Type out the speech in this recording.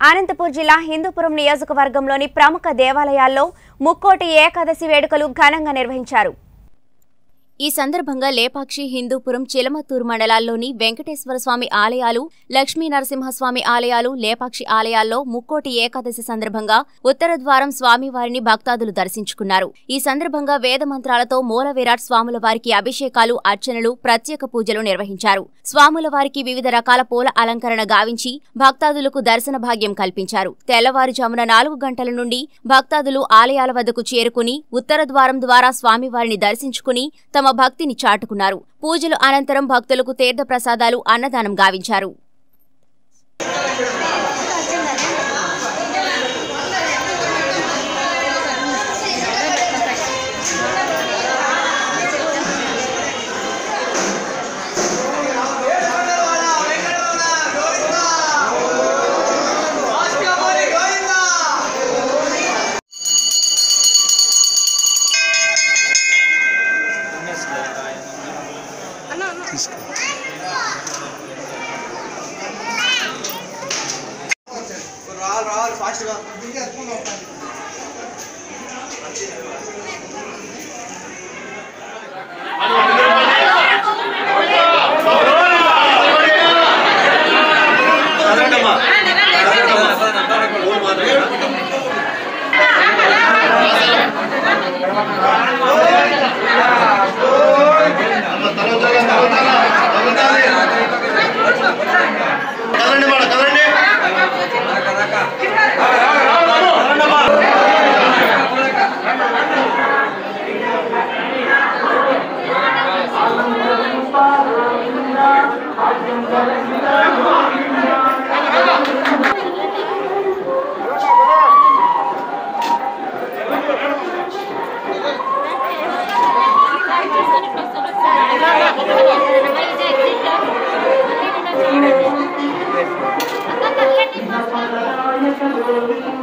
అనంతపూర్ జిల్లా హిందూపురం నియోజకవర్గంలోని ప్రముఖ దేవాలయాల్లో ముక్కోటి ఏకాదశి వేడుకలు ఘనంగా నిర్వహించారు ఈ సందర్భంగా లేపాక్షి హిందూపురం చిలమత్తూరు మండలాల్లోని వెంకటేశ్వర స్వామి ఆలయాలు లక్ష్మీ నరసింహస్వామి ఆలయాలు లేపాక్షి ఆలయాల్లో ముక్కోటి ఏకాదశి సందర్భంగా ఉత్తర ద్వారం స్వామివారిని భక్తాదులు దర్శించుకున్నారు ఈ సందర్భంగా వేద మంత్రాలతో మూల విరాట్ స్వాముల వారికి అభిషేకాలు అర్చనలు ప్రత్యేక పూజలు నిర్వహించారు స్వాముల వారికి వివిధ రకాల పూల అలంకరణ గావించి భక్తాదులకు దర్శన భాగ్యం కల్పించారు తెల్లవారుజామున నాలుగు గంటల నుండి భక్తాదులు ఆలయాల వద్దకు చేరుకుని ఉత్తర ద్వారం ద్వారా స్వామివారిని దర్శించుకుని తమ భక్తిని చాటుకున్నారు పూజలు అనంతరం భక్తులకు తీర్థ ప్రసాదాలు అన్నదానం గావించారు రావాలి రావాలి ఫాస్ట్గా కదలండి మేడం కదలండి Thank you.